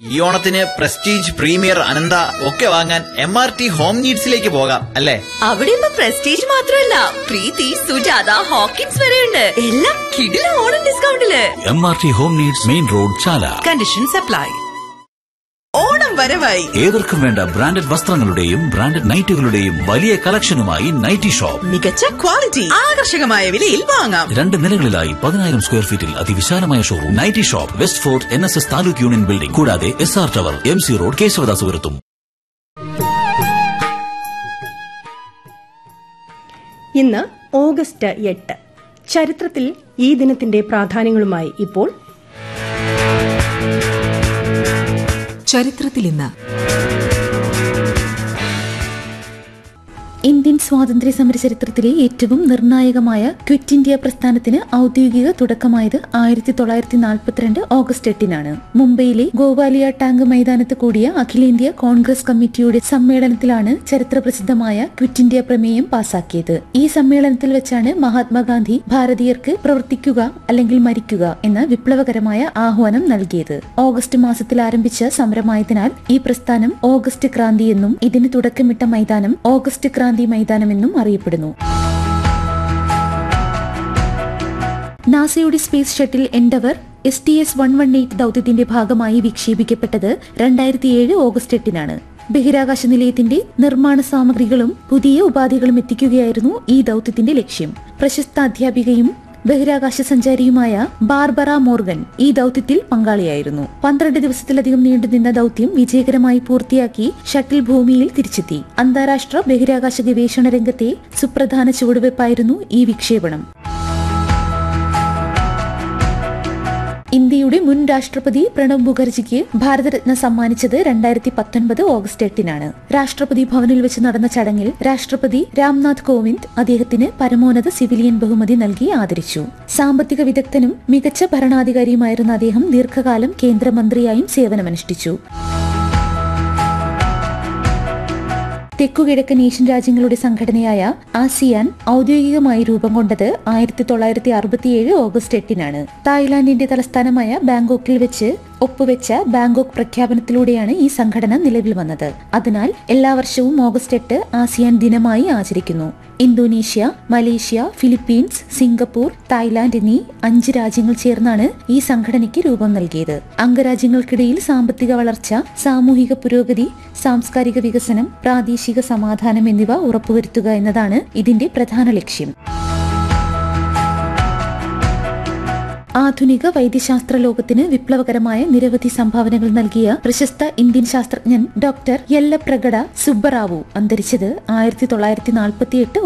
ഈ ഓണത്തിന് prestige premier Anantha ഒക്കെ വാങ്ങാൻ എം ആർ ടി ഹോം നീഡ്സിലേക്ക് പോകാം അല്ലേ അവിടെ ഇപ്പൊ പ്രസ്റ്റീജ് മാത്രമല്ല പ്രീതി സുജാത ഹോക്കിൻസ് വരെയുണ്ട് എല്ലാം കിടില ഓണം ഡിസ്കൗണ്ടില് M R T home needs main road Chala conditions apply Onam വരവായി ഏവർക്കും വേണ്ട ബ്രാൻഡഡ് വസ്ത്രങ്ങളുടെയും ബ്രാൻഡഡ് നൈറ്റുകളുടെയും വലിയ കളക്ഷനുമായി നൈറ്റി ഷോപ്പ് മികച്ച ക്വാളിറ്റി ആകർഷകമായ വിലയിൽ വാങ്ങാം രണ്ട് നിലകളിലായി പതിനായിരം സ്ക്വയർ ഫീറ്റിൽ അതിവിശാലമായ showroom nighty shop west fort N S S taluk union building കൂടാതെ S R tower M C road കേശവദാസുപുരത്തും ഇന്ന് ഓഗസ്റ്റ് എട്ട് ചരിത്രത്തിൽ ഈ ദിനത്തിന്റെ പ്രാധാന്യങ്ങളുമായി ഇപ്പോൾ ചരിത്രത്തിൽ ഇന്ന് ഇന്ത്യൻ സ്വാതന്ത്ര്യ സമര ചരിത്രത്തിലെ ഏറ്റവും നിർണായകമായ ക്വിറ്റ് ഇന്ത്യ പ്രസ്ഥാനത്തിന് ഔദ്യോഗിക തുടക്കമായത് ആയിരത്തി തൊള്ളായിരത്തി നാൽപ്പത്തിരണ്ട് ഓഗസ്റ്റ് എട്ടിനാണ് മുംബൈയിലെ ഗോവാലിയ ടാങ്ക് മൈതാനത്ത് കൂടിയ അഖിലേന്ത്യാ കോൺഗ്രസ് കമ്മിറ്റിയുടെ സമ്മേളനത്തിലാണ് ചരിത്രപ്രസിദ്ധമായ ക്വിറ്റ് ഇന്ത്യ പ്രമേയം പാസാക്കിയത് ഈ സമ്മേളനത്തിൽ വെച്ചാണ് മഹാത്മാഗാന്ധി ഭാരതീയർക്ക് പ്രവർത്തിക്കുക അല്ലെങ്കിൽ മരിക്കുക എന്ന വിപ്ലവകരമായ ആഹ്വാനം നൽകിയത് ഓഗസ്റ്റ് മാസത്തിൽ ആരംഭിച്ച സമരമായതിനാൽ ഈ പ്രസ്ഥാനം ഓഗസ്റ്റ് ക്രാന്തി എന്നും ഇതിന് തുടക്കമിട്ട മൈതാനം ഓഗസ്റ്റ് ക്രാന്തി മൈതാനം എന്നും അറിയപ്പെടുന്നു നാസയുടെ space shuttle Endeavour S T S one one eight ദൌത്യത്തിന്റെ ഭാഗമായി വിക്ഷേപിക്കപ്പെട്ടത് രണ്ടായിരത്തി ഏഴ് ഓഗസ്റ്റ് എട്ടിനാണ് ബഹിരാകാശ നിലയത്തിന്റെ നിർമ്മാണ സാമഗ്രികളും പുതിയ ഉപാധികളും എത്തിക്കുകയായിരുന്നു ഈ ദൌത്യത്തിന്റെ ലക്ഷ്യം പ്രശസ്ത അധ്യാപികയും ബഹിരാകാശ സഞ്ചാരിയുമായ ബാർബറ മോർഗൻ ഈ ദൌത്യത്തിൽ പങ്കാളിയായിരുന്നു പന്ത്രണ്ട് ദിവസത്തിലധികം നീണ്ടുനിന്ന ദൌത്യം വിജയകരമായി പൂർത്തിയാക്കി ഷട്ടിൽ ഭൂമിയിൽ തിരിച്ചെത്തി അന്താരാഷ്ട്ര ബഹിരാകാശ ഗവേഷണ രംഗത്തെ സുപ്രധാന ചുവടുവയ്പായിരുന്നു ഈ വിക്ഷേപണം ഇന്ത്യയുടെ മുൻ രാഷ്ട്രപതി പ്രണബ് മുഖർജിക്ക് ഭാരതരത്ന സമ്മാനിച്ചത് രണ്ടായിരത്തി പത്തൊൻപത് ഓഗസ്റ്റ് എട്ടിനാണ് രാഷ്ട്രപതി ഭവനിൽ വെച്ച് നടന്ന ചടങ്ങിൽ രാഷ്ട്രപതി രാംനാഥ് കോവിന്ദ് അദ്ദേഹത്തിന് പരമോന്നത സിവിലിയൻ ബഹുമതി നൽകി ആദരിച്ചു സാമ്പത്തിക വിദഗ്ധനും മികച്ച ഭരണാധികാരിയുമായിരുന്ന അദ്ദേഹം ദീർഘകാലം കേന്ദ്രമന്ത്രിയായും സേവനമനുഷ്ഠിച്ചു തെക്കുകിഴക്കൻ ഏഷ്യൻ രാജ്യങ്ങളുടെ സംഘടനയായ ആസിയാൻ ഔദ്യോഗികമായി രൂപം കൊണ്ടത് ആയിരത്തി തൊള്ളായിരത്തി അറുപത്തിയേഴ് ഓഗസ്റ്റ് എട്ടിനാണ് തായ്ലാന്റിന്റെ തലസ്ഥാനമായ ബാങ്കോക്കിൽ വെച്ച് ഒപ്പുവെച്ച ബാങ്കോക്ക് പ്രഖ്യാപനത്തിലൂടെയാണ് ഈ സംഘടന നിലവിൽ വന്നത് അതിനാൽ എല്ലാ വർഷവും ഓഗസ്റ്റ് എട്ട് ആസിയാൻ ദിനമായി ആചരിക്കുന്നു Indonesia Malaysia Philippines Singapore Thailand എന്നീ അഞ്ച് രാജ്യങ്ങൾ ചേർന്നാണ് ഈ സംഘടനയ്ക്ക് രൂപം നൽകിയത് അംഗരാജ്യങ്ങൾക്കിടയിൽ സാമ്പത്തിക വളർച്ച സാമൂഹിക പുരോഗതി സാംസ്കാരിക വികസനം പ്രാദേശിക സമാധാനം എന്നിവ ഉറപ്പുവരുത്തുക എന്നതാണ് ഇതിന്റെ പ്രധാന ലക്ഷ്യം ആധുനിക വൈദ്യശാസ്ത്ര ലോകത്തിന് വിപ്ലവകരമായ നിരവധി സംഭാവനകൾ നൽകിയ പ്രശസ്ത ഇന്ത്യൻ ശാസ്ത്രജ്ഞൻ ഡോക്ടർ യെല്ലപ്രഗഡ സുബ്ബറാവു അന്തരിച്ചത് ആയിരത്തി തൊള്ളായിരത്തി നാൽപ്പത്തിയെട്ട്